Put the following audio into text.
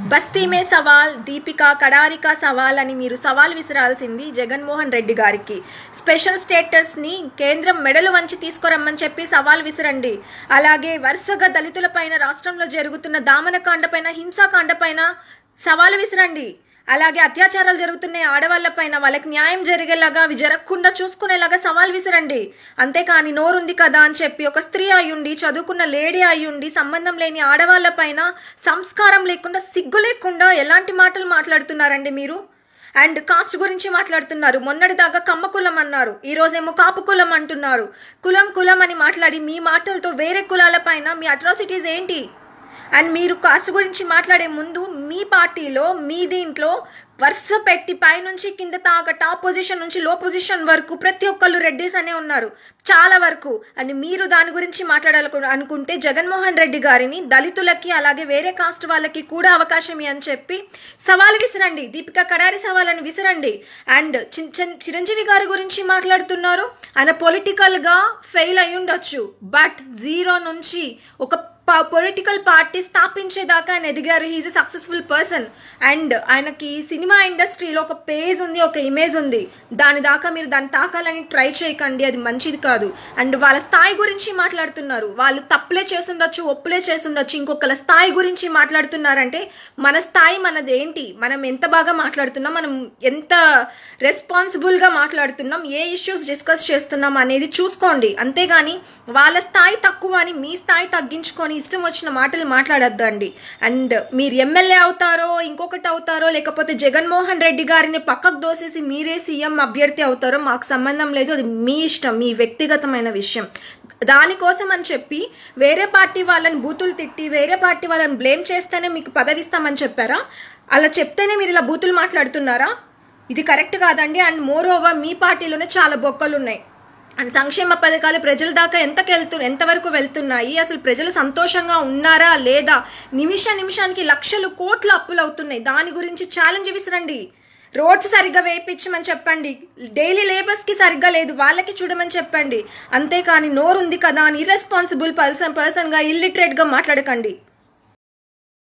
బస్తీ మే సవాల్ దీపిక కడారికా సవాల్ అని మీరు సవాల్ విసిరాల్సింది జగన్మోహన్ రెడ్డి గారికి స్పెషల్ స్టేటస్ ని కేంద్రం మెడలు వంచి తీసుకురమ్మని చెప్పి సవాల్ విసిరండి అలాగే వరుసగా దళితులపైన రాష్ట్రంలో జరుగుతున్న దామనకాండ పైన హింసాకాండ పైన సవాల్ విసిరండి అలాగే అత్యాచారాలు జరుగుతున్నాయి ఆడవాళ్ళపైన వాళ్ళకి న్యాయం జరిగేలాగా అవి జరగకుండా చూసుకునేలాగా సవాల్ విసిరండి అంతేకాని నోరుంది కదా అని చెప్పి ఒక స్త్రీ అయ్యుండి చదువుకున్న లేడీ అయ్యుండి సంబంధం లేని ఆడవాళ్ళపైన సంస్కారం లేకుండా సిగ్గు లేకుండా ఎలాంటి మాటలు మాట్లాడుతున్నారండి మీరు అండ్ కాస్ట్ గురించి మాట్లాడుతున్నారు మొన్నటిదాకా కమ్మ కులం అన్నారు ఈ రోజేమో కాపు కులం అంటున్నారు కులం కులం అని మాట్లాడి మీ మాటలతో వేరే కులాల పైన మీ అట్రాసిటీస్ ఏంటి అండ్ మీరు కాస్ట్ గురించి మాట్లాడే ముందు మీ పార్టీలో మీ దీంట్లో వరుస పెట్టి పైనుంచి కింద తాక టాప్ పొజిషన్ నుంచి లో పొజిషన్ వరకు ప్రతి ఒక్కళ్ళు రెడ్డిస్ అనే ఉన్నారు చాలా వరకు అండ్ మీరు దాని గురించి మాట్లాడాలను అనుకుంటే జగన్మోహన్ రెడ్డి గారిని దళితులకి అలాగే వేరే కాస్ట్ వాళ్ళకి కూడా అవకాశం అని చెప్పి సవాల్ విసిరండి దీపిక కడారి సవాలని విసిరండి అండ్ చిన్- చిన్- చిరంజీవి గారి గురించి మాట్లాడుతున్నారు ఆయన పొలిటికల్గా ఫెయిల్ అయి ఉండొచ్చు బట్ జీరో నుంచి ఒక పొలిటికల్ పార్టీ స్థాపించేదాకా ఆయన ఎదిగారు he is a successful person and ఆయనకి సినిమా ఇండస్ట్రీలో ఒక పేజ్ ఉంది ఒక ఇమేజ్ ఉంది దాని దాకా మీరు దాన్ని తాకాలని ట్రై చేయకండి అది మంచిది కాదు అండ్ వాళ్ళ స్థాయి గురించి మాట్లాడుతున్నారు వాళ్ళు తప్పులే చేస్తుండొచ్చు ఒప్పులే చేస్తుండొచ్చు ఇంకొకళ్ళ స్థాయి గురించి మాట్లాడుతున్నారంటే మన స్థాయి మనది ఏంటి మనం ఎంత బాగా మాట్లాడుతున్నాం మనం ఎంత రెస్పాన్సిబుల్గా మాట్లాడుతున్నాం ఏ ఇష్యూస్ డిస్కస్ చేస్తున్నాం అనేది చూసుకోండి అంతేగాని వాళ్ళ స్థాయి తక్కువ అని మీ స్థాయి తగ్గించుకొని ఇష్టం వచ్చిన మాటలు మాట్లాడొద్దండి అండ్ మీరు ఎమ్మెల్యే అవుతారో ఇంకొకటి అవుతారో లేకపోతే జగన్మోహన్ రెడ్డి గారిని పక్కకు దోసేసి మీరే సీఎం అభ్యర్థి అవుతారో మాకు సంబంధం లేదు అది మీ ఇష్టం మీ వ్యక్తిగతమైన విషయం దానికోసం అని చెప్పి వేరే పార్టీ వాళ్ళని బూతులు తిట్టి వేరే పార్టీ వాళ్ళని బ్లేమ్ చేస్తేనే మీకు పదవిస్తామని చెప్పారా అలా చెప్తేనే మీరు ఇలా బూతులు మాట్లాడుతున్నారా ఇది కరెక్ట్ కాదండి అండ్ మోర్ ఓవర్ మీ పార్టీలోనే చాలా బొక్కలు ఉన్నాయి అండ్ సంక్షేమ పథకాలు ప్రజల దాకా ఎంతకెళ్తు ఎంతవరకు వెళ్తున్నాయి అసలు ప్రజలు సంతోషంగా ఉన్నారా లేదా నిమిష నిమిషానికి లక్షలు కోట్ల అప్పులు అవుతున్నాయి దాని గురించి ఛాలెంజ్ విసిరండి రోడ్స్ సరిగ్గా వేయించమని చెప్పండి డైలీ లేబర్స్కి సరిగ్గా లేదు వాళ్ళకి చూడమని చెప్పండి అంతేకాని నోరుంది కదా అని ఇర్రెస్పాన్సిబుల్ పర్సన్ పర్సన్గా ఇల్లిటరేట్గా మాట్లాడకండి